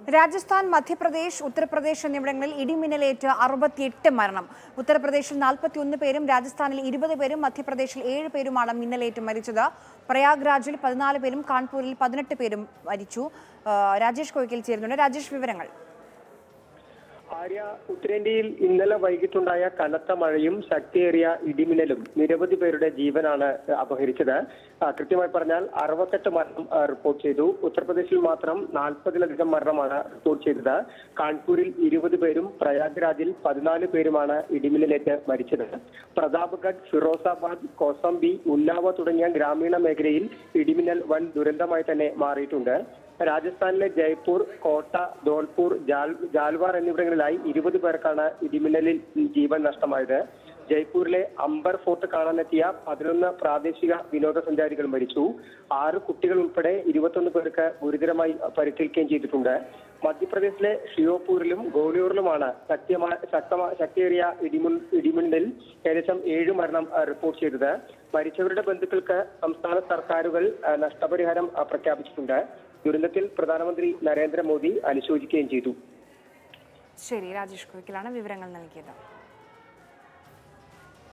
രാജസ്ഥാൻ മധ്യപ്രദേശ് ഉത്തർപ്രദേശ് എന്നിവിടങ്ങളിൽ ഇടിമിന്നലേറ്റ് അറുപത്തിയെട്ട് മരണം ഉത്തർപ്രദേശിൽ നാൽപ്പത്തിയൊന്ന് പേരും രാജസ്ഥാനിൽ ഇരുപത് പേരും മധ്യപ്രദേശിൽ ഏഴ് പേരുമാണ് മിന്നലേറ്റ് മരിച്ചത് പ്രയാഗ്രാജിൽ പതിനാല് പേരും കാൺപൂരിൽ പതിനെട്ട് പേരും മരിച്ചു ആ, രാജേഷ് കോയിക്കൽ ചേരുന്നുണ്ട് രാജേഷ് വിവരങ്ങൾ ആര്യ ഉത്തരേന്ത്യയിൽ ഇന്നലെ വൈകിട്ടുണ്ടായ കനത്ത മഴയും ശക്തിയേറിയ ഇടിമിന്നലും നിരവധി പേരുടെ ജീവനാണ് അപഹരിച്ചത് ആ, കൃത്യമായി പറഞ്ഞാൽ അറുപത്തെട്ട് മരണം ആ, റിപ്പോർട്ട് ചെയ്തു ഉത്തർപ്രദേശിൽ മാത്രം നാൽപ്പതിലധികം മരണമാണ് റിപ്പോർട്ട് ചെയ്തത് കാൺപൂരിൽ ഇരുപത് പേരും പ്രയാഗ്രാജിൽ പതിനാല് പേരുമാണ് ഇടിമിന്നലേറ്റ് മരിച്ചത് പ്രതാപ്ഗഡ് ഫിറോസാബാദ് കോസംബി ഉന്നാവ തുടങ്ങിയ ഗ്രാമീണ മേഖലയിൽ ഇടിമിന്നൽ വൻ ദുരന്തമായി തന്നെ മാറിയിട്ടുണ്ട് രാജസ്ഥാനിലെ ജയ്പൂർ കോട്ട ധോൽപൂർ ജാൽ ജാൽവാർ എന്നിവിടങ്ങളിലായി ഇരുപത് പേർക്കാണ് ഇടിമിന്നലിൽ ജീവൻ നഷ്ടമായത് ജയ്പൂരിലെ അംബർ ഫോർട്ട് കാണാനെത്തിയ പതിനൊന്ന് പ്രാദേശിക വിനോദസഞ്ചാരികൾ മരിച്ചു ആറ് കുട്ടികൾ ഉൾപ്പെടെ ഇരുപത്തൊന്ന് പേർക്ക് ഗുരുതരമായി പരിക്കേൽക്കുകയും ചെയ്തിട്ടുണ്ട് മധ്യപ്രദേശിലെ ഷിയോപൂരിലും ഗോളിയോറിലുമാണ് ശക്തിയമായ ശക്തമായ ശക്തിയേറിയ ഇടിമുൻ ഇടിമിന്നലിൽ ഏകദേശം ഏഴ് മരണം ആ, റിപ്പോർട്ട് ചെയ്തത് മരിച്ചവരുടെ ബന്ധുക്കൾക്ക് സംസ്ഥാന സർക്കാരുകൾ ആ, നഷ്ടപരിഹാരം ആ, പ്രഖ്യാപിച്ചിട്ടുണ്ട് ദുരന്തത്തിൽ പ്രധാനമന്ത്രി നരേന്ദ്രമോദി അനുശോചിക്കുകയും ചെയ്തു ശരി രാജേഷ് കോയിക്കലാണ് വിവരങ്ങൾ നൽകിയത്